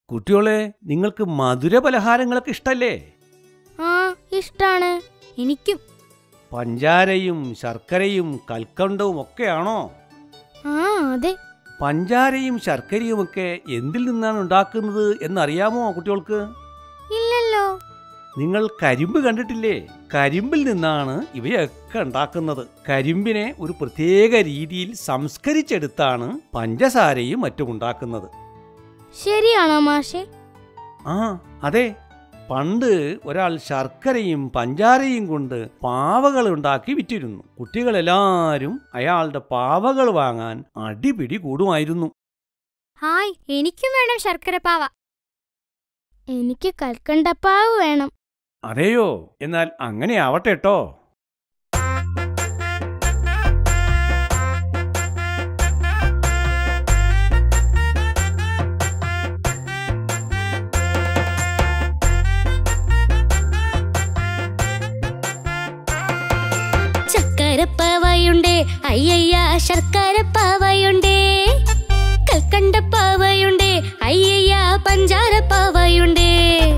കുട്ടികളെ നിങ്ങൾക്ക് മധുര പലഹാരങ്ങളൊക്കെ ഇഷ്ടല്ലേ ആ ഇഷ്ടാണ് എനിക്കും പഞ്ചാരയും ശർക്കരയും കൽക്കണ്ടവും ഒക്കെയാണോ ആ അതെ പഞ്ചാരയും ശർക്കരയും ഒക്കെ എന്തിൽ നിന്നാണ് ഉണ്ടാക്കുന്നത് എന്നറിയാമോ കുട്ടികൾക്ക് ഇല്ലല്ലോ നിങ്ങൾ കരിമ്പ് കണ്ടിട്ടില്ലേ കരിമ്പിൽ നിന്നാണ് ഇവയൊക്കെ ഉണ്ടാക്കുന്നത് കരിമ്പിനെ ഒരു പ്രത്യേക രീതിയിൽ സംസ്കരിച്ചെടുത്താണ് പഞ്ചസാരയും മറ്റും ഉണ്ടാക്കുന്നത് ശരിയാണോ മാഷെ ആ അതെ പണ്ട് ഒരാൾ ശർക്കരയും പഞ്ചാരയും കൊണ്ട് പാവകൾ ഉണ്ടാക്കി വിറ്റിരുന്നു കുട്ടികളെല്ലാവരും അയാളുടെ പാവകൾ വാങ്ങാൻ അടിപിടി കൂടുമായിരുന്നു ഹായ് എനിക്കും വേണം ശർക്കര പാവ എനിക്ക് കൽക്കണ്ടപ്പാവ് വേണം അതെയോ എന്നാൽ അങ്ങനെ ആവട്ടെ കേട്ടോ ചക്കരപ്പാവയുണ്ടേ അയ്യയ്യ ശർക്കരപ്പാവയുണ്ടേ കൽക്കണ്ടപ്പാവയുണ്ടേ അയ്യയ്യ പഞ്ചാരപ്പാവയുണ്ടേ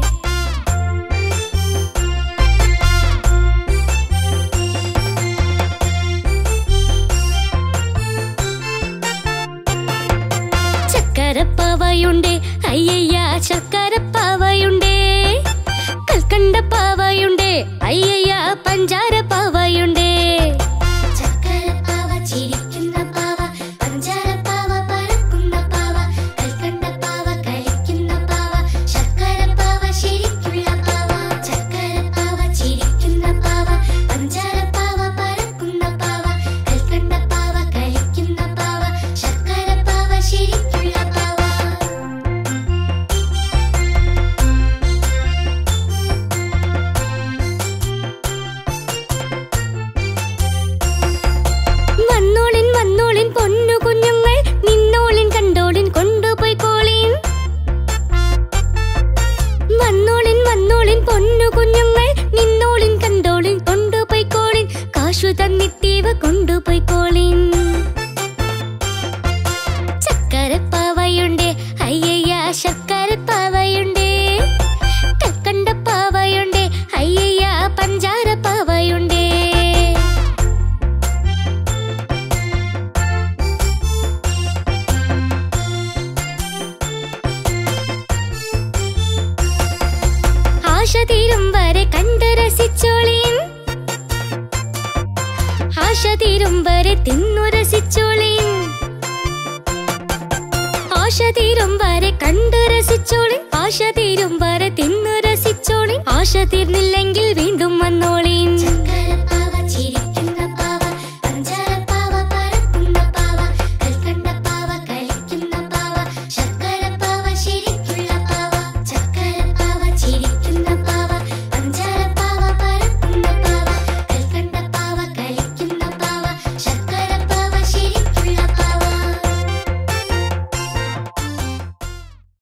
ചക്കരപ്പാവയുണ്ടേ അയ്യയ്യ ശർക്കരപ്പാവയുണ്ടേ കൽക്കണ്ടപ്പാവയുണ്ടേ അയ്യയ്യ പഞ്ചാരപ്പാവയുണ്ടേ ചക്കരപ്പാവ ചിരിക്കുന്ന പാവ പഞ്ചാരപ്പാവ പറക്കുന്ന പാവ കൽക്കണ്ടപ്പാവ കളിക്കുന്ന പാവ ശർക്കരപ്പാവ ശരിക്കുള്ള പാവ ചക്കരപ്പാവ ചിരിക്കുന്ന പാവ പഞ്ചാരപ്പാവ പറക്കുന്ന പാവ കൽക്കണ്ടപ്പാവ കളിക്കുന്ന പാവ ശർക്കരപ്പാവ ശരിക്കുള്ള പാവ വന്നോളിൻ വന്നോളിൻ പൊന്നു കുഞ്ഞുങ്ങൾ നിന്നോളിൻ കണ്ടോളിൻ കൊണ്ടുപോയി കോളിൻ വന്നോളിൻ വന്നോളിൻ പൊന്നു കുഞ്ഞുങ്ങൾ നിന്നോളിൻ കണ്ടോളിൻ കൊണ്ടുപോയി കോളിൻ കാശു തന്നിട്ടീവ കൊണ്ടുപോയി കോളിൻ ചക്കരപ്പാവയുണ്ടേ അയ്യയ്യ ശർക്കരപ്പാവയുണ്ടേ കൽക്കണ്ടപ്പാവയുണ്ടേ അയ്യയ്യ പഞ്ചാരപ്പാവയുണ്ടേ ആശ തീരും വരെ കണ്ട് രസിച്ചോളീൻ ആശ തീരും വരെ തിന്നു രസിച്ചോളീൻ ആശ തീരും വരെ കണ്ട് രസിച്ചോളി ആശ തീരും വരെ തിന്നു രസിച്ചോളി ആശ തീർന്നില്ലെങ്കിൽ വീണ്ടും വന്നോളി